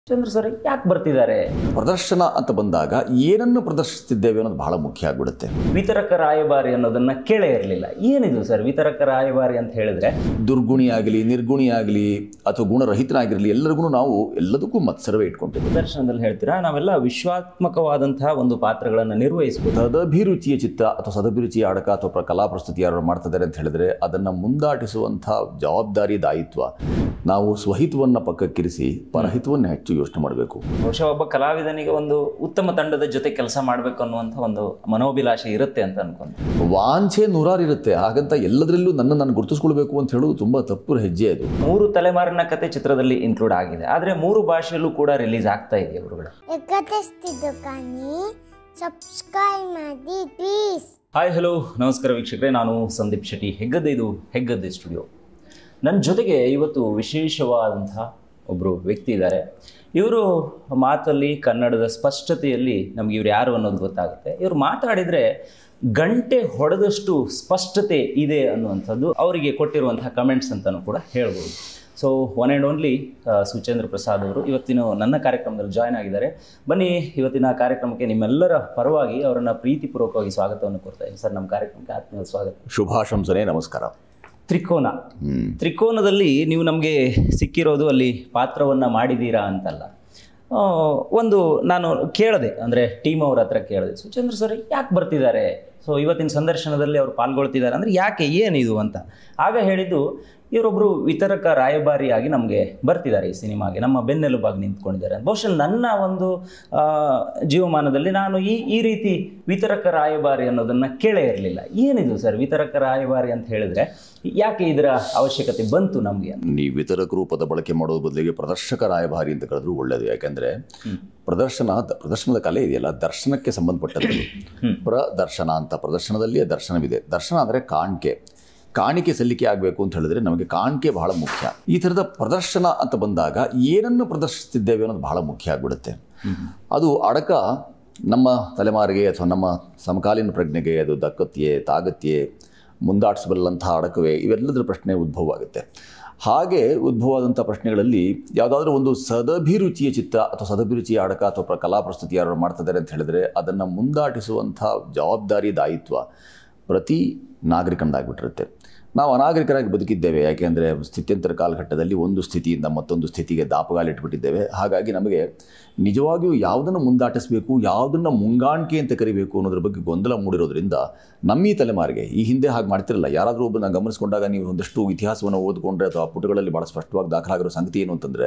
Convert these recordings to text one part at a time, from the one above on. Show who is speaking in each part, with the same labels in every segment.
Speaker 1: ಚಂದ್ರ sir ಯಾಕೆ ಬರ್ತಿದ್ದಾರೆ
Speaker 2: ಪ್ರದರ್ಶನ ಅಂತ ಬಂದಾಗ ಏನನ್ನು ಪ್ರದರ್ಶಿಸ್ತಿದ್ದೇವೆ ಅನ್ನೋದು ಬಹಳ ಮುಖ್ಯ ಆಗ್ಬಿಡುತ್ತೆ
Speaker 1: ವಿತರಕ ರಾಯಭಾರಿ ಅನ್ನೋದನ್ನ ಕೇಳೇ ಇರಲಿಲ್ಲ ಏನಿದು ಸರ್ ವಿತರಕ ರಾಯಭಾರಿ ಅಂತ ಹೇಳಿದ್ರೆ
Speaker 2: ದುರ್ಗುಣಿ ಆಗಲಿ ನಿರ್ಗುಣಿ ಆಗಲಿ ಅಥವಾ ಗುಣರಹಿತನಾಗಿರಲಿ ಎಲ್ಲರಿಗೂ ನಾವು ಎಲ್ಲದಕ್ಕೂ ಮತ್ಸರವೇ ಇಟ್ಕೊಂಡಿದ್ದೇವೆ
Speaker 1: ದರ್ಶನದಲ್ಲಿ ಹೇಳ್ತೀರಾ ನಾವೆಲ್ಲ ವಿಶ್ವಾತ್ಮಕವಾದಂತಹ ಒಂದು ಪಾತ್ರಗಳನ್ನು ನಿರ್ವಹಿಸಬೇಕು
Speaker 2: ಸದಭಿರುಚಿಯ ಚಿತ್ತ ಅಥವಾ ಸದಭಿರುಚಿಯ ಆಡಕ ಅಥವಾ ಪ್ರ- ಕಲಾ ಪ್ರಸ್ತುತಿ ಯಾರು ಮಾಡ್ತಿದ್ದಾರೆ ಅಂತ ಹೇಳಿದ್ರೆ ಅದನ್ನು ಮುಂದಾಟಿಸುವಂಥ ಜವಾಬ್ದಾರಿ ದಾಯಿತ್ವ ನಾವು ಸ್ವಹಿತವನ್ನು ಪಕ್ಕಕ್ಕಿರಿಸಿ ಪರಹಿತವನ್ನು ಹೆಚ್ಚು ಯೋಚನೆ ಮಾಡಬೇಕು
Speaker 1: ಬಹುಶಃ ಒಬ್ಬ ಕಲಾವಿದನಿಗೆ ಒಂದು ಉತ್ತಮ ತಂಡದ ಜೊತೆ ಕೆಲಸ ಮಾಡಬೇಕು ಅನ್ನುವಂಥ ಒಂದು ಮನೋಭಿಲಾಷೆ ಇರುತ್ತೆ ಅಂತ ಅನ್ಕೊಂತ
Speaker 2: ವಾಂಛೆ ನೂರಾರು ಇರುತ್ತೆ ಹಾಗಂತ ಎಲ್ಲದರಲ್ಲೂ ನನ್ನ ನಾನು ಗುರುತಿಸ್ಕೊಳ್ಬೇಕು ಅಂತ ಹೇಳೋದು ತುಂಬ ತಪ್ಪು ಹೆಜ್ಜೆ ಅದು
Speaker 1: ಮೂರು ತಲೆಮಾರಿನ ಕತೆ ಚಿತ್ರದಲ್ಲಿ ಇನ್ಕ್ಲೂಡ್ ಆಗಿದೆ ಆದರೆ ಮೂರು ಭಾಷೆಯಲ್ಲೂ ಕೂಡ ರಿಲೀಸ್ ಆಗ್ತಾ ಇದೆ ಅವರುಗಳ
Speaker 3: ಎಕತೆಸ್ತಿದ್ದು ಕಾನಿ ಸಬ್ಸ್ಕ್ರೈಬ್ ಮಾಡಿ ಪ್ಲೀಸ್
Speaker 1: ಹಾಯ್ ಹಲೋ ನಮಸ್ಕಾರ ವೀಕ್ಷಕರೇ ನಾನು ಸಂದೀಪ್ ಶೆಟ್ಟಿ ಹೆಗ್ಗದ್ದೆ ಇದು ಹೆಗ್ಗದ್ದೆ ಸ್ಟುಡಿಯೋ ನನ್ನ ಜೊತೆಗೆ ಇವತ್ತು ವಿಶೇಷವಾದಂಥ ಒಬ್ಬರು ವ್ಯಕ್ತಿ ಇದ್ದಾರೆ ಇವರು ಮಾತಲ್ಲಿ ಕನ್ನಡದ ಸ್ಪಷ್ಟತೆಯಲ್ಲಿ ನಮಗೆ ಇವ್ರು ಯಾರು ಅನ್ನೋದು ಗೊತ್ತಾಗುತ್ತೆ ಇವರು ಮಾತಾಡಿದರೆ ಗಂಟೆ ಹೊಡೆದಷ್ಟು ಸ್ಪಷ್ಟತೆ ಇದೆ ಅನ್ನುವಂಥದ್ದು ಅವರಿಗೆ ಕೊಟ್ಟಿರುವಂಥ ಕಮೆಂಟ್ಸ್ ಅಂತಲೂ ಕೂಡ ಹೇಳ್ಬೋದು so one and only Suchendra Prasad ಅವರು ಇವತ್ತಿನ ನನ್ನ ಕಾರ್ಯಕ್ರಮದಲ್ಲಿ ಜಾಯ್ನ್ ಆಗಿದ್ದಾರೆ ಬನ್ನಿ ಇವತ್ತಿನ ಕಾರ್ಯಕ್ರಮಕ್ಕೆ ನಿಮ್ಮೆಲ್ಲರ ಪರವಾಗಿ ಅವರನ್ನು ಪ್ರೀತಿಪೂರ್ವಕವಾಗಿ ಸ್ವಾಗತವನ್ನು ಕೊಡ್ತಾ ಇದ್ದೀನಿ ಸರ್ ನಮ್ಮ ಕಾರ್ಯಕ್ರಮಕ್ಕೆ ಆತ್ಮೀಯ ಸ್ವಾಗತ
Speaker 2: ಶುಭಾಶಂಸನೆ ನಮಸ್ಕಾರ
Speaker 1: ತ್ರಿಕೋನ
Speaker 2: ಹ್ಮ್.
Speaker 1: ತ್ರಿಕೋನದಲ್ಲಿ ನೀವು ನಮಗೆ ಸಿಕ್ಕಿರೋದು ಅಲ್ಲಿ ಪಾತ್ರವನ್ನು ಮಾಡಿದ್ದೀರಾ ಅಂತಲ್ಲ ಆ, ಒಂದು ನಾನು ಕೇಳಿದೆ ಅಂದರೆ ಟೀಮ್ ಅವ್ರ ಹತ್ರ ಕೇಳಿದೆ ಸುಚಂದ್ರ ಸರ್ ಯಾಕೆ ಬರ್ತಿದ್ದಾರೆ ಸೊ ಇವತ್ತಿನ ಸಂದರ್ಶನದಲ್ಲಿ ಅವರು ಪಾಲ್ಗೊಳ್ತಿದ್ದಾರೆ ಅಂದರೆ ಯಾಕೆ ಏನಿದು ಅಂತ ಆಗ ಹೇಳಿದ್ದು ಇವರೊಬ್ಬರು ವಿತರಕ ರಾಯಭಾರಿಯಾಗಿ ನಮಗೆ ಬರ್ತಿದ್ದಾರೆ ಈ ಸಿನಿಮಾಗೆ ನಮ್ಮ ಬೆನ್ನೆಲುಬಾಗಿ ನಿಂತ್ಕೊಂಡಿದ್ದಾರೆ ಬಹುಶಃ ನನ್ನ ಒಂದು ಆ, ಜೀವಮಾನದಲ್ಲಿ ನಾನು ಈ ಈ ರೀತಿ ವಿತರಕ ರಾಯಭಾರಿ ಅನ್ನೋದನ್ನು ಕೇಳೇ ಇರಲಿಲ್ಲ ಏನಿದು ಸರ್ ವಿತರಕ ರಾಯಭಾರಿ ಅಂತ ಹೇಳಿದ್ರೆ ಯಾಕೆ ಇದರ ಅವಶ್ಯಕತೆ ಬಂತು ನಮಗೆ ಅಂತ
Speaker 2: ನೀವು ವಿತರಕ ರೂಪದ ಬಳಕೆ ಮಾಡೋದ್ರ ಬದಲಿಗೆ ಪ್ರದರ್ಶಕ ರಾಯಭಾರಿ ಅಂತ ಕರೆದ್ರು ಒಳ್ಳೆಯದು ಯಾಕೆಂದರೆ ಪ್ರದರ್ಶನ ಪ್ರದರ್ಶನದ ಕಲೆ ಇದೆಯಲ್ಲ ದರ್ಶನಕ್ಕೆ ಸಂಬಂಧಪಟ್ಟದ್ದು ಪ್ರದರ್ಶನ ಅಂತ ಪ್ರದರ್ಶನದಲ್ಲಿ ದರ್ಶನವಿದೆ ದರ್ಶನ ಅಂದರೆ ಕಾಣಿಕೆ ಕಾಣಿಕೆ ಸಲ್ಲಿಕೆ ಆಗಬೇಕು ಅಂತ ಹೇಳಿದ್ರೆ ನಮಗೆ ಕಾಣಿಕೆ ಬಹಳ ಮುಖ್ಯ ಈ ಥರದ ಪ್ರದರ್ಶನ ಅಂತ ಬಂದಾಗ ಏನನ್ನು ಪ್ರದರ್ಶಿಸ್ತಿದ್ದೇವೆ ಅನ್ನೋದು ಬಹಳ ಮುಖ್ಯ ಆಗಿಬಿಡುತ್ತೆ ಅದು ಅಡಕ ನಮ್ಮ ತಲೆಮಾರಿಗೆ ಅಥವಾ ನಮ್ಮ ಸಮಕಾಲೀನ ಪ್ರಜ್ಞೆಗೆ ಅದು ದಕ್ಕತ್ಯೆ ತಾಗತ್ಯೆ ಮುಂದಾಟಿಸಬಲ್ಲಂತಹ ಅಡಕವೇ ಇವೆಲ್ಲದರ ಪ್ರಶ್ನೆ ಉದ್ಭವ ಆಗುತ್ತೆ ಹಾಗೆ ಉದ್ಭವವಾದಂಥ ಪ್ರಶ್ನೆಗಳಲ್ಲಿ ಯಾವುದಾದ್ರೂ ಒಂದು ಸದಭಿರುಚಿಯ ಚಿತ್ತ ಅಥವಾ ಸದಭಿರುಚಿಯ ಅಡಕ ಅಥವಾ ಪ್ರ- ಕಲಾ ಪ್ರಸ್ತುತಿ ಯಾರು ಮಾಡ್ತಿದ್ದಾರೆ ಅಂತ ಹೇಳಿದ್ರೆ ಅದನ್ನು ಮುಂದಾಟಿಸುವಂಥ ಜವಾಬ್ದಾರಿ ದಾಯಿತ್ವ ಪ್ರತಿ ನಾಗರಿಕನದಾಗ್ಬಿಟ್ಟಿರುತ್ತೆ ನಾವು ಅನಾಗರಿಕರಾಗಿ ಬದುಕಿದ್ದೇವೆ ಯಾಕೆಂದರೆ ಸ್ಥಿತ್ಯಂತರ ಕಾಲಘಟ್ಟದಲ್ಲಿ ಒಂದು ಸ್ಥಿತಿಯಿಂದ ಮತ್ತೊಂದು ಸ್ಥಿತಿಗೆ ದಾಪಗಾಲಿಟ್ಬಿಟ್ಟಿದ್ದೇವೆ ಹಾಗಾಗಿ ನಮಗೆ ನಿಜವಾಗಿಯೂ ಯಾವುದನ್ನು ಮುಂದಾಟಿಸಬೇಕು ಯಾವುದನ್ನು ಮುಂಗಾಣಿಕೆ ಅಂತ ಕರಿಬೇಕು ಅನ್ನೋದ್ರ ಬಗ್ಗೆ ಗೊಂದಲ ಮೂಡಿರೋದ್ರಿಂದ ನಮ್ಮ ಈ ತಲೆಮಾರಿಗೆ ಈ ಹಿಂದೆ ಹಾಗೆ ಮಾಡ್ತಿರಲ್ಲ ಯಾರಾದರೂ ಒಬ್ಬನ ಗಮನಿಸ್ಕೊಂಡಾಗ ನೀವು ಒಂದಷ್ಟು ಇತಿಹಾಸವನ್ನು ಓದಿಕೊಂಡ್ರೆ ಅಥವಾ ಆ ಪುಟಗಳಲ್ಲಿ ಭಾಳ ಸ್ಪಷ್ಟವಾಗಿ ದಾಖಲಾಗಿರೋ ಸಂಗತಿ ಏನು ಅಂತಂದರೆ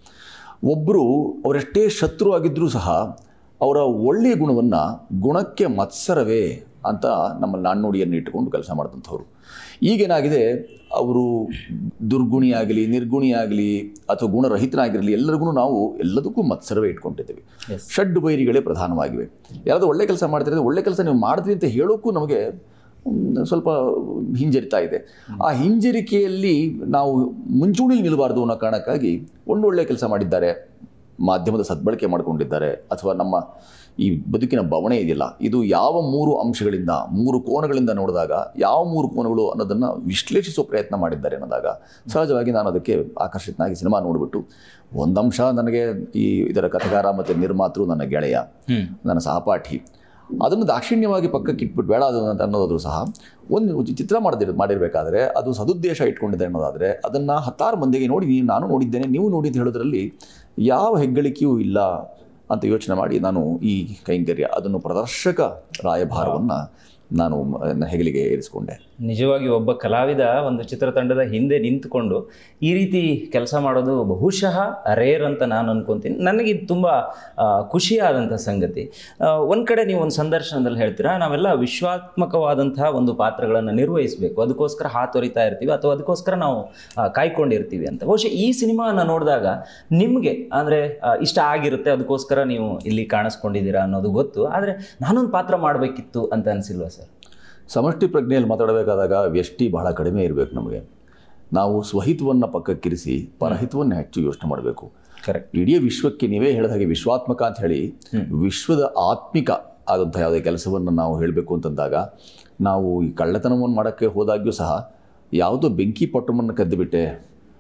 Speaker 2: ಒಬ್ಬರು ಅವರೆಷ್ಟೇ ಶತ್ರು ಆಗಿದ್ದರೂ ಸಹ ಅವರ ಒಳ್ಳೆಯ ಗುಣವನ್ನು ಗುಣಕ್ಕೆ ಮತ್ಸರವೇ ಅಂತ ನಮ್ಮ ನಾಣ್ಣುಡಿಯನ್ನು ಇಟ್ಟುಕೊಂಡು ಕೆಲಸ ಮಾಡಿದಂಥವ್ರು ಈಗೇನಾಗಿದೆ ಅವರು ದುರ್ಗುಣಿಯಾಗಲಿ ನಿರ್ಗುಣಿಯಾಗಲಿ ಅಥವಾ ಗುಣರಹಿತನಾಗಿರಲಿ ಎಲ್ಲರಿಗೂ ನಾವು ಎಲ್ಲದಕ್ಕೂ ಮತ್ಸರವೇ ಇಟ್ಕೊಂಡಿದ್ದೇವೆ
Speaker 1: Yes.
Speaker 2: ಷಡ್ ಬೈರಿಗಳೇ ಪ್ರಧಾನವಾಗಿವೆ ಯಾರಾದರೂ ಒಳ್ಳೆ ಕೆಲಸ ಮಾಡ್ತಿದ್ರೆ ಒಳ್ಳೆ ಕೆಲಸ ನೀವು ಮಾಡಿದ್ರಿ ಅಂತ ಹೇಳೋಕ್ಕೂ ನಮಗೆ ಮ್, ಸ್ವಲ್ಪ ಹಿಂಜರಿತಾ ಇದೆ ಆ ಹಿಂಜರಿಕೆಯಲ್ಲಿ ನಾವು ಮುಂಚೂಣಿಲಿ ನಿಲ್ಲಬಾರ್ದು ಅನ್ನೋ ಕಾರಣಕ್ಕಾಗಿ ಒಂದು ಒಳ್ಳೆ ಕೆಲಸ ಮಾಡಿದ್ದಾರೆ ಮಾಧ್ಯಮದ ಸದ್ಬಳಕೆ ಮಾಡಿಕೊಂಡಿದ್ದಾರೆ ಅಥವಾ ನಮ್ಮ ಈ ಬದುಕಿನ ಬವಣೆ ಇದೆಯಲ್ಲ ಇದು ಯಾವ ಮೂರು ಅಂಶಗಳಿಂದ ಮೂರು ಕೋನಗಳಿಂದ ನೋಡಿದಾಗ ಯಾವ ಮೂರು ಕೋನಗಳು ಅನ್ನೋದನ್ನು ವಿಶ್ಲೇಷಿಸೋ ಪ್ರಯತ್ನ ಮಾಡಿದ್ದಾರೆ ಅನ್ನೋದಾಗ ಸಹಜವಾಗಿ ನಾನು ಅದಕ್ಕೆ ಆಕರ್ಷಿತನಾಗಿ ಸಿನಿಮಾ ನೋಡಿಬಿಟ್ಟು ಒಂದಂಶ ನನಗೆ ಈ ಇದರ ಕಥೆಗಾರ ಮತ್ತು ನಿರ್ಮಾತೃ ನನ್ನ ಗೆಳೆಯ ನನ್ನ ಸಹಪಾಠಿ ಅದನ್ನು ದಾಕ್ಷಿಣ್ಯವಾಗಿ ಪಕ್ಕಕ್ಕೆ ಇಟ್ಬಿಟ್ಟು ಬೇಡ ಅದು ಅಂತ ಅನ್ನೋದಾದ್ರೂ ಸಹ ಒಂದು ಚಿತ್ರ ಮಾಡಿದಿರ್ ಮಾಡಿರಬೇಕಾದ್ರೆ ಅದು ಸದುದ್ದೇಶ ಇಟ್ಕೊಂಡಿದೆ ಅನ್ನೋದಾದರೆ ಅದನ್ನು ಹತ್ತಾರು ಮಂದಿಗೆ ನೋಡಿ ನೀವು ನಾನು ನೋಡಿದ್ದೇನೆ ನೀವು ನೋಡಿ ಅಂತ ಹೇಳೋದ್ರಲ್ಲಿ ಯಾವ ಹೆಗ್ಗಳಿಕೆಯೂ ಇಲ್ಲ ಅಂತ ಯೋಚನೆ ಮಾಡಿ ನಾನು ಈ ಕೈಂಕರ್ಯ ಅದನ್ನು ಪ್ರದರ್ಶಕ ರಾಯಭಾರವನ್ನು ನಾನು ಮ- ಹೆಗಲಿಗೆ ಏರಿಸಿಕೊಂಡೆ
Speaker 1: ನಿಜವಾಗಿ ಒಬ್ಬ ಕಲಾವಿದ ಒಂದು ಚಿತ್ರತಂಡದ ಹಿಂದೆ ನಿಂತುಕೊಂಡು ಈ ರೀತಿ ಕೆಲಸ ಮಾಡೋದು ಬಹುಶಃ ರೇರ್ ಅಂತ ನಾನು ಅನ್ಕೊಂತೀನಿ ನನಗೆ ಇದು ತುಂಬ ಆ, ಖುಷಿಯಾದಂಥ ಸಂಗತಿ ಒಂದು ಕಡೆ ನೀವು ಒಂದು ಸಂದರ್ಶನದಲ್ಲಿ ಹೇಳ್ತೀರಾ ನಾವೆಲ್ಲ ವಿಶ್ವಾತ್ಮಕವಾದಂತಹ ಒಂದು ಪಾತ್ರಗಳನ್ನು ನಿರ್ವಹಿಸಬೇಕು ಅದಕ್ಕೋಸ್ಕರ ಹಾತೊರಿತಾ ಇರ್ತೀವಿ ಅಥವಾ ಅದಕ್ಕೋಸ್ಕರ ನಾವು ಆ, ಕಾಯ್ಕೊಂಡಿರ್ತೀವಿ ಅಂತ ಬಹುಶಃ ಈ ಸಿನಿಮಾನ ನೋಡಿದಾಗ ನಿಮಗೆ ಅಂದರೆ ಇಷ್ಟ ಆಗಿರುತ್ತೆ ಅದಕ್ಕೋಸ್ಕರ ನೀವು ಇಲ್ಲಿ ಕಾಣಿಸ್ಕೊಂಡಿದ್ದೀರಾ ಅನ್ನೋದು ಗೊತ್ತು ಆದರೆ ನಾನೊಂದು ಪಾತ್ರ ಮಾಡಬೇಕಿತ್ತು ಅಂತ ಅನಿಸಿಲ್ವಾ ಸರ್
Speaker 2: ಸಮಷ್ಟಿ ಪ್ರಜ್ಞೆಯಲ್ಲಿ ಮಾತಾಡಬೇಕಾದಾಗ ವ್ಯಷ್ಟಿ ಬಹಳ ಕಡಿಮೆ ಇರಬೇಕು ನಮಗೆ ನಾವು ಸ್ವಹಿತವನ್ನು ಪಕ್ಕಕ್ಕಿರಿಸಿ ಪರಹಿತವನ್ನು ಹೆಚ್ಚು ಯೋಚನೆ ಮಾಡಬೇಕು
Speaker 1: ಕರೆಕ್ಟ್
Speaker 2: ಇಡೀ ವಿಶ್ವಕ್ಕೆ ನೀವೇ ಹೇಳಿದ ಹಾಗೆ ವಿಶ್ವಾತ್ಮಕ ಅಂತ ಹೇಳಿ ವಿಶ್ವದ ಆತ್ಮಿಕ ಆದಂಥ ಯಾವುದೇ ಕೆಲಸವನ್ನು ನಾವು ಹೇಳಬೇಕು ಅಂತಂದಾಗ ನಾವು ಈ ಕಳ್ಳತನವನ್ನು ಮಾಡೋಕ್ಕೆ ಹೋದಾಗ್ಯೂ ಸಹ ಯಾವುದೋ ಬೆಂಕಿ ಪಟ್ಟಮನ್ನು ಕದ್ದುಬಿಟ್ಟೆ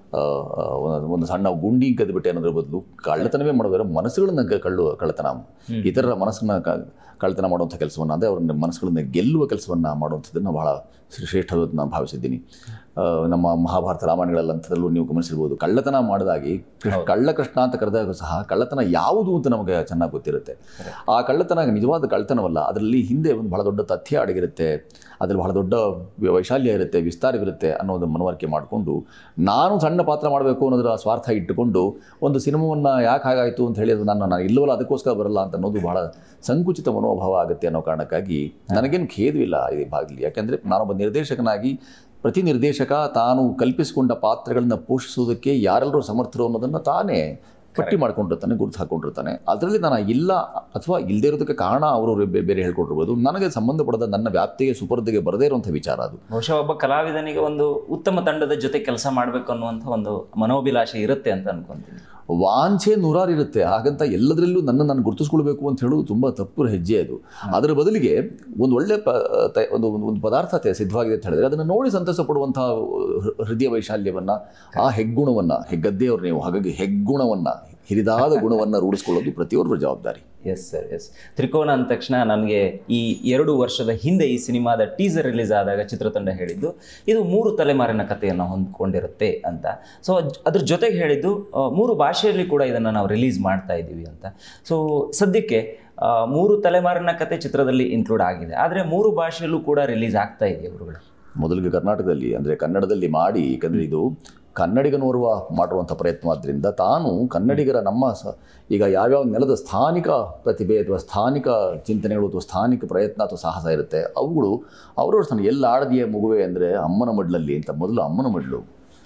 Speaker 2: ಆ, ಒಂದು- ಒಂದು ಸಣ್ಣ ಗುಂಡಿ ಕದ್ಬಿಟ್ಟು ಅನ್ನೋದ್ರ ಬದಲು ಕಳ್ಳತನವೇ ಮಾಡೋದ್ರೆ ಮನಸ್ಸುಗಳನ್ನ ಗ- ಕಳ್ಳು ಕಳ್ಳತನ ಇತರರ ಮನಸ್ಸನ್ನ ಕ- ಕಳ್ಳತನ ಮಾಡುವಂಥ ಕೆಲಸವನ್ನು ಅಂದರೆ ಅವ್ರ ಮನಸ್ಸುಗಳನ್ನ ಗೆಲ್ಲುವ ಕೆಲಸವನ್ನು ಮಾಡುವಂಥದ್ದನ್ನು ಬಹಳ ಶ್ರೇಷ್ಠವಾದ ನಾನು ಭಾವಿಸಿದ್ದೀನಿ ಆ, ನಮ್ಮ ಮಹಾಭಾರತ ರಾಮಾಯಣಗಳಲ್ಲಂಥದ್ರಲ್ಲೂ ನೀವು ಗಮನಿಸಿರ್ಬೋದು ಕಳ್ಳತನ ಮಾಡಿದಾಗಿ ಕೃಷ್ಣ- ಕಳ್ಳ ಕೃಷ್ಣ ಅಂತ ಕರೆದಾಗ ಸಹ ಕಳ್ಳತನ ಯಾವುದು ಅಂತ ನಮಗೆ ಚೆನ್ನಾಗಿ ಗೊತ್ತಿರುತ್ತೆ ಆ ಕಳ್ಳತನ ನಿಜವಾದ ಕಳ್ಳತನವಲ್ಲ ಅದರಲ್ಲಿ ಹಿಂದೆ ಒಂದು ಬಹಳ ದೊಡ್ಡ ತಥ್ಯ ಅಡಗಿರುತ್ತೆ ಅದರಲ್ಲಿ ಬಹಳ ದೊಡ್ಡ ವೈಶಾಲ್ಯ ಇರುತ್ತೆ ವಿಸ್ತಾರವಿರುತ್ತೆ ಅನ್ನೋದು ಮನವರಿಕೆ ಮಾಡಿಕೊಂಡು ನಾನು ಸಣ್ಣ ಪಾತ್ರ ಮಾಡಬೇಕು ಅನ್ನೋದರ ಸ್ವಾರ್ಥ ಇಟ್ಟುಕೊಂಡು ಒಂದು ಸಿನಿಮಾವನ್ನು ಯಾಕೆ ಹಾಗಾಯಿತು ಅಂತ ಹೇಳಿ ಅದು ನಾನು ನಾನು ಇಲ್ಲವಲ್ಲ ಅದಕ್ಕೋಸ್ಕರ ಬರಲ್ಲ ಅಂತ ಅನ್ನೋದು ಬಹಳ ಸಂಕುಚಿತ ಮನೋಭಾವ ಆಗುತ್ತೆ ಅನ್ನೋ ಕಾರಣಕ್ಕಾಗಿ ನನಗೇನು ಖೇದವಿಲ್ಲ ಈ ಭಾಗದಲ್ಲಿ ಯಾಕೆಂದರೆ ನಾನೊಬ್ಬ ನಿರ್ದೇಶಕನಾಗಿ ಪ್ರತಿ ನಿರ್ದೇಶಕ ತಾನು ಕಲ್ಪಿಸಿಕೊಂಡ ಪಾತ್ರಗಳನ್ನ ಪೋಷಿಸುವುದಕ್ಕೆ ಯಾರೆಲ್ಲರೂ ಸಮರ್ಥರು ಅನ್ನೋದನ್ನು ತಾನೇ ಪಟ್ಟಿ ಮಾಡ್ಕೊಂಡಿರ್ತಾನೆ ಗುರುತು ಹಾಕೊಂಡಿರ್ತಾನೆ ಅದರಲ್ಲಿ ನಾನು ಇಲ್ಲ ಅಥವಾ ಇಲ್ಲದೇ ಇರೋದಕ್ಕೆ ಕಾರಣ ಅವರು ಬೇ- ಬೇರೆ ಹೇಳ್ಕೊಂಡಿರ್ಬೋದು ನನಗೆ ಸಂಬಂಧಪಡದ ನನ್ನ ವ್ಯಾಪ್ತಿಗೆ ಸುಪರ್ದಿಗೆ ಬರದೇ ಇರುವಂಥ ವಿಚಾರ ಅದು
Speaker 1: ಬಹುಶಃ ಒಬ್ಬ ಕಲಾವಿದನಿಗೆ ಒಂದು ಉತ್ತಮ ತಂಡದ ಜೊತೆ ಕೆಲಸ ಮಾಡಬೇಕು ಅನ್ನುವಂಥ ಒಂದು ಮನೋಭಿಲಾಷೆ ಇರುತ್ತೆ ಅಂತ ಅನ್ಕೊಂತೀನಿ
Speaker 2: ವಾಂಛೆ ನೂರಾರು ಇರುತ್ತೆ ಹಾಗಂತ ಎಲ್ಲದರಲ್ಲೂ ನನ್ನ ನಾನು ಗುರುತಿಸ್ಕೊಳ್ಬೇಕು ಅಂತ ಹೇಳೋದು ತುಂಬ ತಪ್ಪು ಹೆಜ್ಜೆ ಅದು ಅದರ ಬದಲಿಗೆ ಒಂದು ಒಳ್ಳೆ ಪ ತ- ಒಂದು ಒಂದು ಒಂದು ಪದಾರ್ಥ ತೆ- ಸಿದ್ಧವಾಗಿದೆ ಅಂತ ಹೇಳಿದ್ರೆ ಅದನ್ನು ನೋಡಿ ಸಂತಸ ಪಡುವಂಥ ಹೃ- ಹೃದಯ ವೈಶಾಲ್ಯವನ್ನು ಆ ಹೆಗ್ಗುಣವನ್ನು ಹೆಗ್ಗದ್ದೆಯವರು ನೀವು ಹಾಗಾಗಿ ಹೆಗ್ಗುಣವನ್ನು ಹಿರಿದಾದ ಗುಣವನ್ನು ರೂಢಿಸ್ಕೊಳ್ಳೋದು ಪ್ರತಿಯೊಬ್ಬರ ಜವಾಬ್ದಾರಿ
Speaker 1: ಎಸ್ ಸರ್ ಎಸ್ ತ್ರಿಕೋನ ಅಂದ ತಕ್ಷಣ ನನಗೆ ಈ ಎರಡು ವರ್ಷದ ಹಿಂದೆ ಈ ಸಿನಿಮಾದ ಟೀಸರ್ ರಿಲೀಸ್ ಆದಾಗ ಚಿತ್ರತಂಡ ಹೇಳಿದ್ದು ಇದು ಮೂರು ತಲೆಮಾರಿನ ಕಥೆಯನ್ನು ಹೊಂದ್ಕೊಂಡಿರುತ್ತೆ ಅಂತ ಸೊ ಅದ್ರ ಜೊತೆಗೆ ಹೇಳಿದ್ದು ಆ, ಮೂರು ಭಾಷೆಯಲ್ಲಿ ಕೂಡ ಇದನ್ನು ನಾವು ರಿಲೀಸ್ ಮಾಡ್ತಾ ಇದ್ದೀವಿ ಅಂತ ಸೊ ಸದ್ಯಕ್ಕೆ ಆ, ಮೂರು ತಲೆಮಾರಿನ ಕತೆ ಚಿತ್ರದಲ್ಲಿ ಇನ್ಕ್ಲೂಡ್ ಆಗಿದೆ ಆದರೆ ಮೂರು ಭಾಷೆಯಲ್ಲೂ ಕೂಡ ರಿಲೀಸ್ ಆಗ್ತಾ ಇದೆ ಇವುಗಳು
Speaker 2: ಮೊದಲಿಗೆ ಕರ್ನಾಟಕದಲ್ಲಿ ಅಂದರೆ ಕನ್ನಡದಲ್ಲಿ ಮಾಡಿ ಯಾಕಂದರೆ ಇದು ಕನ್ನಡಿಗನೋರ್ವ ಮಾಡುವಂಥ ಪ್ರಯತ್ನವಾದ್ದರಿಂದ ತಾನು ಕನ್ನಡಿಗರ ನಮ್ಮ ಸ ಈಗ ಯಾವ್ಯಾವ ನೆಲದ ಸ್ಥಾನಿಕ ಪ್ರತಿಭೆ ಅಥವಾ ಸ್ಥಾನಿಕ ಚಿಂತನೆಗಳು ಅಥವಾ ಸ್ಥಾನಿಕ ಪ್ರಯತ್ನ ಅಥವಾ ಸಾಹಸ ಇರುತ್ತೆ ಅವುಗಳು ಅವರವ್ರ ಸ್ಥಾನ ಎಲ್ಲ ಆಡದಿಯ ಮಗುವೆ ಅಂದರೆ ಅಮ್ಮನ ಮಡ್ಲಲ್ಲಿ ಅಂತ ಮೊದಲು ಅಮ್ಮನ ಮಡ್ಲು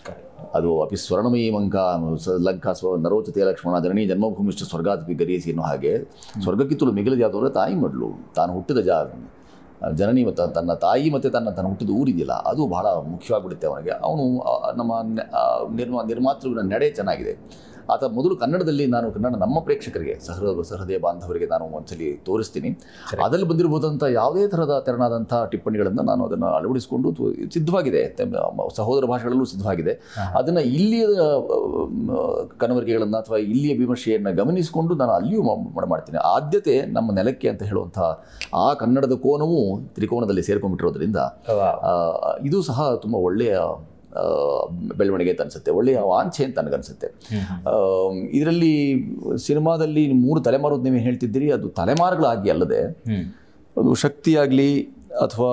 Speaker 2: ಅದು ಅಪಿ ಸ್ವರ್ಣಮಯಿ ಮಂಕ ಸ- ಲಂಕಾ ಸ್ವ ನರೋಚತೆ ಲಕ್ಷ್ಮಣ ಜನನಿ ಜನ್ಮಭೂಮಿಷ್ಟು ಸ್ವರ್ಗಾದಪಿ ಗರೀಸಿ ಅನ್ನೋ ಹಾಗೆ ಸ್ವರ್ಗಕ್ಕಿತ್ತಲು ಮಿಗಿಲಿದ ಯಾವುದು ಅಂದರೆ ತಾಯಿ ಮಡ್ಲು ತಾನು ಹುಟ್ಟಿದ ಜಾ ಜನನಿ ಮತ್ತು ತನ್ನ ತಾಯಿ ಮತ್ತು ತನ್ನ ತನ್ನ ಹುಟ್ಟಿದ ಊರಿದೆಯಲ್ಲ ಅದು ಬಹಳ ಮುಖ್ಯವಾಗಿಬಿಡುತ್ತೆ ಅವನಿಗೆ ಅವನು ಆ, ನಮ್ಮ ನೆ- ಆ, ನಿರ್ಮಾ ನಿರ್ಮಾತೃವಿನ ನಡೆ ಚೆನ್ನಾಗಿದೆ ಆತ ಮೊದಲು ಕನ್ನಡದಲ್ಲಿ ನಾನು ಕನ್ನಡ ನಮ್ಮ ಪ್ರೇಕ್ಷಕರಿಗೆ ಸಹೃ ಸಹೃದಯ ಬಾಂಧವರಿಗೆ ನಾನು ಒಂದ್ಸಲಿ ತೋರಿಸ್ತೀನಿ ಅದರಲ್ಲಿ ಬಂದಿರಬಹುದಂಥ ಯಾವುದೇ ಥರದ ತೆರನಾದಂಥ ಟಿಪ್ಪಣಿಗಳನ್ನು ನಾನು ಅದನ್ನು ಅಳವಡಿಸಿಕೊಂಡು ತು- ಸಿದ್ಧವಾಗಿದೆ ತೆ- ಸಹೋದರ ಭಾಷೆಗಳಲ್ಲೂ ಸಿದ್ಧವಾಗಿದೆ ಅದನ್ನು ಇಲ್ಲಿಯ ಕನವರಿಕೆಗಳನ್ನು ಅಥವಾ ಇಲ್ಲಿಯ ವಿಮರ್ಶೆಯನ್ನು ಗಮನಿಸಿಕೊಂಡು ನಾನು ಅಲ್ಲಿಯೂ ಮಾ- ಮಾಡ್ತೀನಿ ಆದ್ಯತೆ ನಮ್ಮ ನೆಲಕ್ಕೆ ಅಂತ ಹೇಳುವಂಥ ಆ ಕನ್ನಡದ ಕೋನವು ತ್ರಿಕೋನದಲ್ಲಿ ಸೇರ್ಕೊಂಡ್ಬಿಟ್ಟಿರೋದ್ರಿಂದ ಆ, ಇದು ಸಹ ತುಂಬ ಒಳ್ಳೆಯ ಆ, ಬೆಳವಣಿಗೆ ಅಂತ ಅನಿಸುತ್ತೆ ಒಳ್ಳೆಯ ವಾಂಛೆ ಅಂತ ನನಗನ್ಸುತ್ತೆ ಇದರಲ್ಲಿ ಸಿನಿಮಾದಲ್ಲಿ ಮೂರು ತಲೆಮಾರು ನೀವು ಹೇಳ್ತಿದ್ದೀರಿ ಅದು ತಲೆಮಾರುಗಳಾಗಿ ಅಲ್ಲದೆ ಅದು ಶಕ್ತಿಯಾಗಲಿ ಅಥವಾ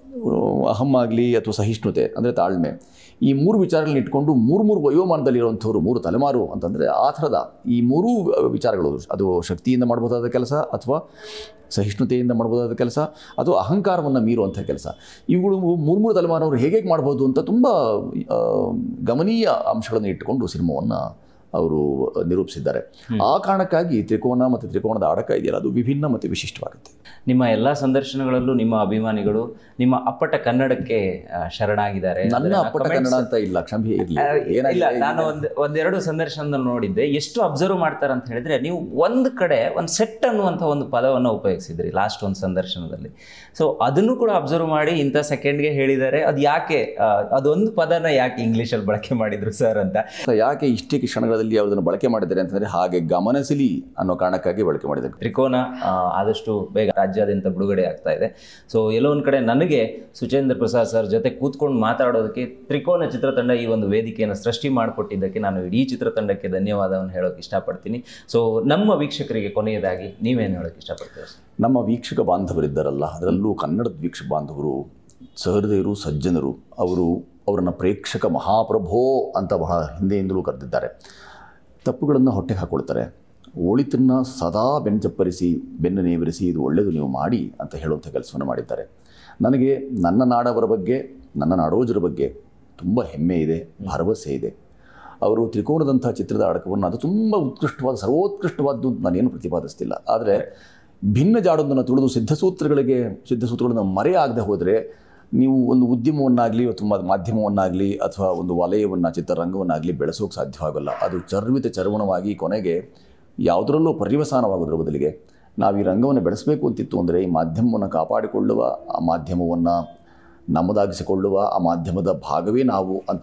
Speaker 2: ಅಹಂ ಆಗಲಿ ಅಥವಾ ಸಹಿಷ್ಣುತೆ ಅಂದರೆ ತಾಳ್ಮೆ ಈ ಮೂರು ವಿಚಾರಗಳನ್ನ ಇಟ್ಕೊಂಡು ಮೂರು ಮೂರು ವಯೋಮಾನದಲ್ಲಿರುವಂಥವ್ರು ಮೂರು ತಲೆಮಾರು ಅಂತಂದರೆ ಆ ಥರದ ಈ ಮೂರೂ ವಿಚಾರಗಳು ಅದು ಶಕ್ತಿಯಿಂದ ಮಾಡ್ಬೋದಾದ ಕೆಲಸ ಅಥವಾ ಸಹಿಷ್ಣುತೆಯಿಂದ ಮಾಡ್ಬೋದಾದ ಕೆಲಸ ಅಥವಾ ಅಹಂಕಾರವನ್ನು ಮೀರುವಂಥ ಕೆಲಸ ಇವುಗಳು ಮೂರು ಮೂರು ತಲೆಮಾರವರು ಹೇಗೆ ಹೇಗೆ ಮಾಡ್ಬೋದು ಅಂತ ತುಂಬ ಆ, ಗಮನೀಯ ಅಂಶಗಳನ್ನು ಇಟ್ಟುಕೊಂಡು ಸಿನಿಮಾವನ್ನು ಅವರು ನಿರೂಪಿಸಿದ್ದಾರೆ ಆ ಕಾರಣಕ್ಕಾಗಿ ತ್ರಿಕೋನ ಮತ್ತು ತ್ರಿಕೋನದ ಆಡಕ ಇದೆಯಲ್ಲ ಅದು ವಿಭಿನ್ನ ಮತ್ತು ವಿಶಿಷ್ಟವಾಗುತ್ತೆ
Speaker 1: ನಿಮ್ಮ ಎಲ್ಲ ಸಂದರ್ಶನಗಳಲ್ಲೂ ನಿಮ್ಮ ಅಭಿಮಾನಿಗಳು ನಿಮ್ಮ ಅಪ್ಪಟ ಕನ್ನಡಕ್ಕೆ ಆ, ಶರಣಾಗಿದ್ದಾರೆ
Speaker 2: ನನ್ನ
Speaker 1: ಅದನ್ನ
Speaker 2: ಅಪ್ಪಟ
Speaker 1: comments-
Speaker 2: ಕನ್ನಡ ಅಂತ ಇಲ್ಲ ಕ್ಷಮೆ ಇರಲಿ
Speaker 1: ಆ, ಇಲ್ಲ ನಾನು ಒಂದ್ ಒಂದೆರಡು ಸಂದರ್ಶನದಲ್ಲಿ ನೋಡಿದ್ದೆ ಎಷ್ಟು ಅಬ್ಸರ್ವ್ ಮಾಡ್ತಾರೆ ಅಂತ ಹೇಳಿದ್ರೆ ನೀವು ಒಂದು ಕಡೆ ಒಂದು ಸೆಟ್ ಅನ್ನುವಂಥ ಒಂದು ಪದವನ್ನು ಉಪಯೋಗಿಸಿದ್ರಿ ಲಾಸ್ಟ್ ಒಂದು ಸಂದರ್ಶನದಲ್ಲಿ ಸೊ ಅದನ್ನು ಕೂಡ ಅಬ್ಸರ್ವ್ ಮಾಡಿ ಇಂಥ ಸೆಕೆಂಡ್ಗೆ ಹೇಳಿದ್ದಾರೆ ಅದು ಯಾಕೆ ಆ, ಅದೊಂದು ಪದನ ಯಾಕೆ ಇಂಗ್ಲೀಷಲ್ಲಿ ಬಳಕೆ ಮಾಡಿದ್ರು ಸರ್ ಅಂತ
Speaker 2: ಯಾಕೆ ಇಷ್ಟೇ ಕ್ಷಣಗಳಲ್ಲಿ ಯಾವುದನ್ನು ಬಳಕೆ ಮಾಡಿದ್ದಾರೆ ಅಂತಂದರೆ ಹಾಗೆ ಗಮನಿಸಲಿ ಅನ್ನೋ ಕಾರಣಕ್ಕಾಗಿ ಬಳಕೆ ಮಾಡಿದ್ದಾರೆ
Speaker 1: ತ್ರಿಕೋನ ಆ, ಆದಷ್ಟು ಬೇಗ ರಾಜ್ಯಾದ್ಯಂತ ಬಿಡುಗಡೆ ಆಗ್ತಾ ಇದೆ ಸೊ ಎಲ್ಲೋ ಒಂದು ಕಡೆ ನನಗೆ ಸುಚೇಂದ್ರ ಪ್ರಸಾದ್ ಸರ್ ಜೊತೆ ಕೂತ್ಕೊಂಡು ಮಾತಾಡೋದಕ್ಕೆ ತ್ರಿಕೋನ ಚಿತ್ರತಂಡ ಈ ಒಂದು ವೇದಿಕೆಯನ್ನು ಸೃಷ್ಟಿ ಮಾಡಿಕೊಟ್ಟಿದ್ದಕ್ಕೆ ನಾನು ಇಡೀ ಚಿತ್ರತಂಡಕ್ಕೆ ಧನ್ಯವಾದವನ್ನು ಹೇಳೋಕೆ ಇಷ್ಟಪಡ್ತೀನಿ ಸೊ ನಮ್ಮ ವೀಕ್ಷಕರಿಗೆ ಕೊನೆಯದಾಗಿ ನೀವೇನು ಹೇಳೋಕೆ ಇಷ್ಟಪಡ್ತೀರಾ ಸರ್
Speaker 2: ನಮ್ಮ ವೀಕ್ಷಕ ಬಾಂಧವರಿದ್ದಾರಲ್ಲ ಅದರಲ್ಲೂ ಕನ್ನಡದ ವೀಕ್ಷಕ ಬಾಂಧವರು ಸಹೃದಯರು ಸಜ್ಜನರು ಅವರು ಅವರನ್ನು ಪ್ರೇಕ್ಷಕ ಮಹಾಪ್ರಭೋ ಅಂತ ಬಹಳ ಹಿಂದೆಯಿಂದಲೂ ಕರೆದಿದ್ದಾರೆ ತಪ್ಪುಗಳನ್ನು ಹೊಟ್ಟೆಗೆ ಹಾಕ್ಕೊಳ್ತಾರೆ ಒಳಿತನ್ನು ಸದಾ ಬೆಂಚಪ್ಪರಿಸಿ ಬೆನ್ನು ನೇವರಿಸಿ ಇದು ಒಳ್ಳೆಯದು ನೀವು ಮಾಡಿ ಅಂತ ಹೇಳುವಂಥ ಕೆಲಸವನ್ನು ಮಾಡಿದ್ದಾರೆ ನನಗೆ ನನ್ನ ನಾಡವರ ಬಗ್ಗೆ ನನ್ನ ನಾಡೋಜರ ಬಗ್ಗೆ ತುಂಬ ಹೆಮ್ಮೆ ಇದೆ ಭರವಸೆ ಇದೆ ಅವರು ತ್ರಿಕೋನದಂಥ ಚಿತ್ರದ ಅಡಕವನ್ನು ಅದು ತುಂಬ ಉತ್ಕೃಷ್ಟವಾದ ಸರ್ವೋತ್ಕೃಷ್ಟವಾದ್ದು ಅಂತ ನಾನೇನು ಪ್ರತಿಪಾದಿಸ್ತಿಲ್ಲ ಆದರೆ ಭಿನ್ನ ಜಾಡೊಂದನ್ನು ತುಳಿದು ಸಿದ್ಧಸೂತ್ರಗಳಿಗೆ ಸಿದ್ಧಸೂತ್ರಗಳನ್ನು ಮರೆಯಾಗದೆ ಹೋದರೆ ನೀವು ಒಂದು ಉದ್ಯಮವನ್ನಾಗಲಿ ಅಥವಾ ಮಾಧ್ಯಮವನ್ನಾಗಲಿ ಅಥವಾ ಒಂದು ವಲಯವನ್ನು ಚಿತ್ರರಂಗವನ್ನಾಗಲಿ ಬೆಳೆಸೋಕೆ ಸಾಧ್ಯವಾಗಲ್ಲ ಅದು ಚರ್ವಿತ ಚರ್ವಣವಾಗಿ ಕೊನೆಗೆ ಯಾವುದರಲ್ಲೂ ಪರ್ಯವಸಾನವಾಗೋದ್ರ ಬದಲಿಗೆ ನಾವು ಈ ರಂಗವನ್ನು ಬೆಳೆಸಬೇಕು ಅಂತಿತ್ತು ಅಂದರೆ ಈ ಮಾಧ್ಯಮವನ್ನು ಕಾಪಾಡಿಕೊಳ್ಳುವ ಆ ಮಾಧ್ಯಮವನ್ನು ನಮ್ಮದಾಗಿಸಿಕೊಳ್ಳುವ ಆ ಮಾಧ್ಯಮದ ಭಾಗವೇ ನಾವು ಅಂತ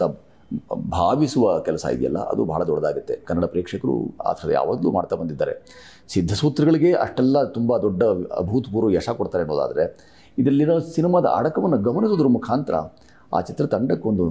Speaker 2: ಭಾವಿಸುವ ಕೆಲಸ ಇದೆಯಲ್ಲ ಅದು ಬಹಳ ದೊಡ್ಡದಾಗುತ್ತೆ ಕನ್ನಡ ಪ್ರೇಕ್ಷಕರು ಆ ಥರದ ಯಾವಾಗಲೂ ಮಾಡ್ತಾ ಬಂದಿದ್ದಾರೆ ಸಿದ್ಧಸೂತ್ರಗಳಿಗೆ ಅಷ್ಟೆಲ್ಲ ತುಂಬ ದೊಡ್ಡ ಅಭೂತಪೂರ್ವ ಯಶ ಕೊಡ್ತಾರೆ ಅನ್ನೋದಾದರೆ ಇದರಲ್ಲಿರೋ ಸಿನಿಮಾದ ಅಡಕವನ್ನು ಗಮನಿಸೋದ್ರ ಮುಖಾಂತರ ಆ ಚಿತ್ರತಂಡಕ್ಕೊಂದು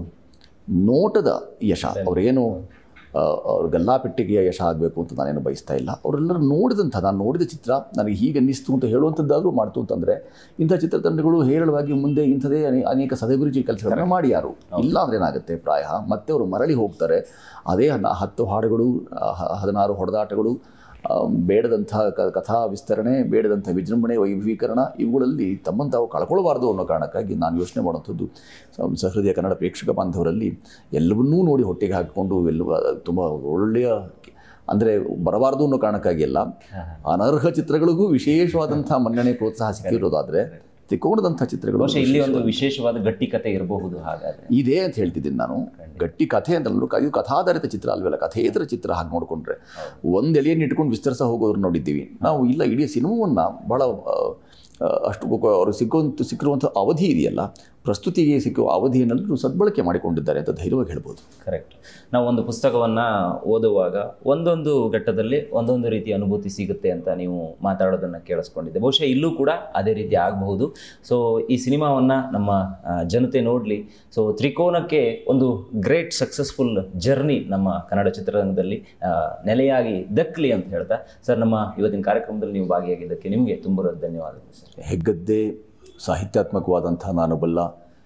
Speaker 2: ನೋಟದ ಯಶ ಅವರೇನು ಆ, ಅವ್ರ ಗಲ್ಲಾಪೆಟ್ಟಿಗೆಯ ಯಶ ಆಗಬೇಕು ಅಂತ ನಾನೇನು ಬಯಸ್ತಾ ಇಲ್ಲ ಅವರೆಲ್ಲರೂ ನೋಡಿದಂಥ ನಾನು ನೋಡಿದ ಚಿತ್ರ ನನಗೆ ಹೀಗೆ ಅನ್ನಿಸ್ತು ಅಂತ ಹೇಳುವಂಥದ್ದಾದರೂ ಮಾಡ್ತು ಅಂತಂದರೆ ಇಂಥ ಚಿತ್ರತಂಡಗಳು ಹೇರಳವಾಗಿ ಮುಂದೆ ಇಂಥದೇ ಅನೇ- ಅನೇಕ ಸದಗುರುಚಿ ಕೆಲಸಗಳನ್ನ ಮಾಡಿ ಯಾರು ಇಲ್ಲ ಅಂದ್ರೆ ಏನಾಗುತ್ತೆ ಪ್ರಾಯ ಮತ್ತೆ ಅವರು ಮರಳಿ ಹೋಗ್ತಾರೆ ಅದೇ ನ- ಹತ್ತು ಹಾಡುಗಳು ಆ, ಹ- ಹದಿನಾರು ಹೊಡೆದಾಟಗಳು ಆ, ಬೇಡದಂಥ ಕ ಕಥಾ ವಿಸ್ತರಣೆ ಬೇಡದಂಥ ವಿಜೃಂಭಣೆ ವೈಭವೀಕರಣ ಇವುಗಳಲ್ಲಿ ತಮ್ಮನ್ನು ತಾವು ಕಳ್ಕೊಳ್ಬಾರ್ದು ಅನ್ನೋ ಕಾರಣಕ್ಕಾಗಿ ನಾನು ಯೋಚನೆ ಮಾಡುವಂಥದ್ದು ಸ- ಸಹೃದಯ ಕನ್ನಡ ಪ್ರೇಕ್ಷಕ ಬಾಂಧವರಲ್ಲಿ ಎಲ್ಲವನ್ನೂ ನೋಡಿ ಹೊಟ್ಟೆಗೆ ಹಾಕಿಕೊಂಡು ಎಲ್ಲವ ತುಂಬ ಒಳ್ಳೆಯ ಅಂದರೆ ಬರಬಾರ್ದು ಅನ್ನೋ ಕಾರಣಕ್ಕಾಗಿ ಅಲ್ಲ ಅನರ್ಹ ಚಿತ್ರಗಳಿಗೂ ವಿಶೇಷವಾದಂಥ ಮನ್ನಣೆ ಪ್ರೋತ್ಸಾಹ ಸಿಕ್ಕಿರೋದಾದರೆ ತ್ರಿಕೋಣದಂಥ ಚಿತ್ರಗಳು
Speaker 1: ಬಹುಶಃ ಇಲ್ಲಿ ಒಂದು ವಿಶೇಷವಾದ ಗಟ್ಟಿ ಕತೆ ಇರಬಹುದು ಹಾಗಾದ್ರೆ
Speaker 2: ಇದೆ ಅಂತ ಹೇಳ್ತಿದ್ದೀನಿ ನಾನು ಗಟ್ಟಿ ಕಥೆ ಅಂತಲೂ ಇದು ಕಥಾಧಾರಿತ ಚಿತ್ರ ಅಲ್ವಲ್ಲ ಕಥೇತರ ಚಿತ್ರ ಹಾಗೆ ನೋಡಿಕೊಂಡ್ರೆ ಒಂದು ಎಲೆಯನ್ನು ಇಟ್ಕೊಂಡು ವಿಸ್ತರಿಸ ಹೋಗೋರು ನೋಡಿದ್ದೀವಿ ನಾವು ಇಲ್ಲ ಇಡೀ ಸಿನಿಮಾವನ್ನು ಭಾಳ ಆ, ಆ, ಅಷ್ಟು ಗೊ- ಅವರು ಸಿಕ್ಕುವಂಥ ಸಿಕ್ಕಿರುವಂಥ ಅವಧಿ ಇದೆಯಲ್ಲ ಪ್ರಸ್ತುತಿಗೆ ಸಿಕ್ಕುವ ಅವಧಿಯನ್ನೆಲ್ಲರೂ ಸದ್ಬಳಕೆ ಮಾಡಿಕೊಂಡಿದ್ದಾರೆ ಅಂತ ಧೈರ್ಯವಾಗಿ ಹೇಳ್ಬೋದು
Speaker 1: ಕರೆಕ್ಟ್ ನಾವು ಒಂದು ಪುಸ್ತಕವನ್ನು ಓದುವಾಗ ಒಂದೊಂದು ಘಟ್ಟದಲ್ಲಿ ಒಂದೊಂದು ರೀತಿಯ ಅನುಭೂತಿ ಸಿಗುತ್ತೆ ಅಂತ ನೀವು ಮಾತಾಡೋದನ್ನು ಕೇಳಿಸ್ಕೊಂಡಿದ್ದೆ ಬಹುಶಃ ಇಲ್ಲೂ ಕೂಡ ಅದೇ ರೀತಿ ಆಗಬಹುದು ಸೊ ಈ ಸಿನಿಮಾವನ್ನು ನಮ್ಮ ಆ, ಜನತೆ ನೋಡಲಿ ಸೊ ತ್ರಿಕೋನಕ್ಕೆ ಒಂದು ಗ್ರೇಟ್ ಸಕ್ಸಸ್ಫುಲ್ ಜರ್ನಿ ನಮ್ಮ ಕನ್ನಡ ಚಿತ್ರರಂಗದಲ್ಲಿ ಆ, ನೆಲೆಯಾಗಿ ದಕ್ಕಲಿ ಅಂತ ಹೇಳ್ತಾ ಸರ್ ನಮ್ಮ ಇವತ್ತಿನ ಕಾರ್ಯಕ್ರಮದಲ್ಲಿ ನೀವು ಭಾಗಿಯಾಗಿದ್ದಕ್ಕೆ ನಿಮಗೆ ತುಂಬ ಧನ್ಯವಾದಗಳು ಸರ್
Speaker 2: ಹೆಗ್ಗದ್ದೆ ಸಾಹಿತ್ಯಾತ್ಮಕವಾದಂಥ ನಾನು ಬಲ್ಲ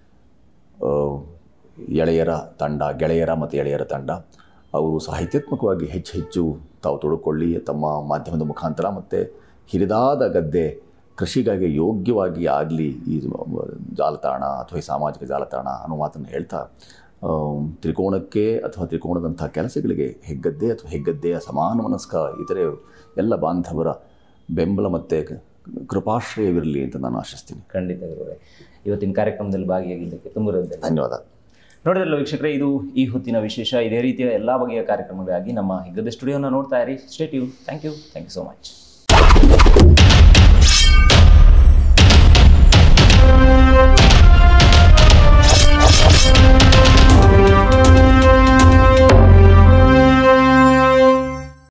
Speaker 2: ಆ, ಎಳೆಯರ ತಂಡ ಗೆಳೆಯರ ಮತ್ತು ಎಳೆಯರ ತಂಡ ಅವರು ಸಾಹಿತ್ಯಾತ್ಮಕವಾಗಿ ಹೆಚ್ಚು ಹೆಚ್ಚು ತಾವು ತೊಡಕೊಳ್ಳಿ ತಮ್ಮ ಮಾಧ್ಯಮದ ಮುಖಾಂತರ ಮತ್ತು ಹಿರಿದಾದ ಗದ್ದೆ ಕೃಷಿಗಾಗಿ ಯೋಗ್ಯವಾಗಿ ಆಗಲಿ ಈ ಜಾಲತಾಣ ಅಥವಾ ಈ ಸಾಮಾಜಿಕ ಜಾಲತಾಣ ಅನ್ನೋ ಮಾತನ್ನು ಹೇಳ್ತಾ ಆ, ತ್ರಿಕೋಣಕ್ಕೆ ಅಥವಾ ತ್ರಿಕೋಣದಂಥ ಕೆಲಸಗಳಿಗೆ ಹೆಗ್ಗದ್ದೆ ಅಥವಾ ಹೆಗ್ಗದ್ದೆಯ ಸಮಾನ ಮನಸ್ಕ ಇತರೆ ಎಲ್ಲ ಬಾಂಧವರ ಬೆಂಬಲ ಮತ್ತು ಕೃಪಾಶ್ರಯವಿರಲಿ ಅಂತ ನಾನು ಆಶಿಸ್ತೀನಿ
Speaker 1: ಖಂಡಿತ ಗುರುಗಳೇ ಇವತ್ತಿನ ಕಾರ್ಯಕ್ರಮದಲ್ಲಿ ಭಾಗಿಯಾಗಿದ್ದಕ್ಕೆ ತುಂಬ ಧನ್ಯವಾದ
Speaker 2: ಧನ್ಯವಾದ
Speaker 1: ನೋಡಿದ್ರಲ್ಲ ವೀಕ್ಷಕರೇ ಇದು ಈ ಹೊತ್ತಿನ ವಿಶೇಷ ಇದೇ ರೀತಿಯ ಎಲ್ಲ ಬಗೆಯ ಕಾರ್ಯಕ್ರಮಗಳಿಗಾಗಿ ನಮ್ಮ ಹಿಗ್ಗದ ಸ್ಟುಡಿಯೋನ ನೋಡ್ತಾ ಇರಿ ಸ್ಟೇಟ್ ಯು thank you thank you so much